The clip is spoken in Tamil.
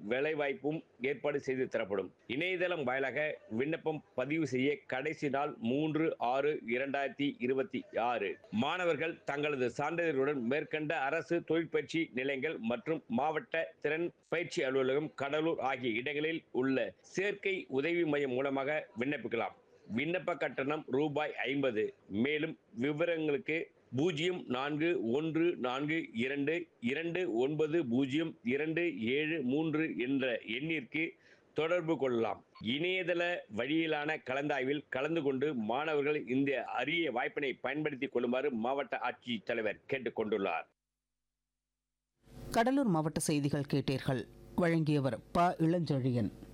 வேலைவாய்ப்பும் ஏற்பாடு செய்து தரப்படும் இணையதளம் வாயிலாக விண்ணப்பம் பதிவு செய்ய கடைசி நாள் மூன்று ஆறு இரண்டாயிரத்தி இருபத்தி ஆறு மாணவர்கள் தங்களது சான்றிதழுடன் மேற்கண்ட அரசு தொழிற்பயிற்சி நிலையங்கள் மற்றும் மாவட்ட திறன் பயிற்சி அலுவலகம் கடலூர் ஆகிய இடங்களில் உள்ள சேர்க்கை உதவி மையம் மூலமாக விண்ணப்பிக்கலாம் விண்ணப்ப கட்டணம் ரூபாய் ஐம்பது மேலும் விவரங்களுக்கு பூஜ்ஜியம் நான்கு ஒன்று நான்கு இரண்டு இரண்டு ஒன்பது பூஜ்ஜியம் இரண்டு ஏழு மூன்று என்ற எண்ணிற்கு தொடர்பு கொள்ளலாம் இணையதள வழியிலான கலந்தாய்வில் கலந்து கொண்டு மாணவர்கள் இந்த அரிய வாய்ப்பினை பயன்படுத்திக் கொள்ளுமாறு மாவட்ட ஆட்சித் தலைவர் கேட்டுக்கொண்டுள்ளார் கடலூர் மாவட்ட செய்திகள் கேட்டீர்கள் வழங்கியவர் ப இளஞ்செழியன்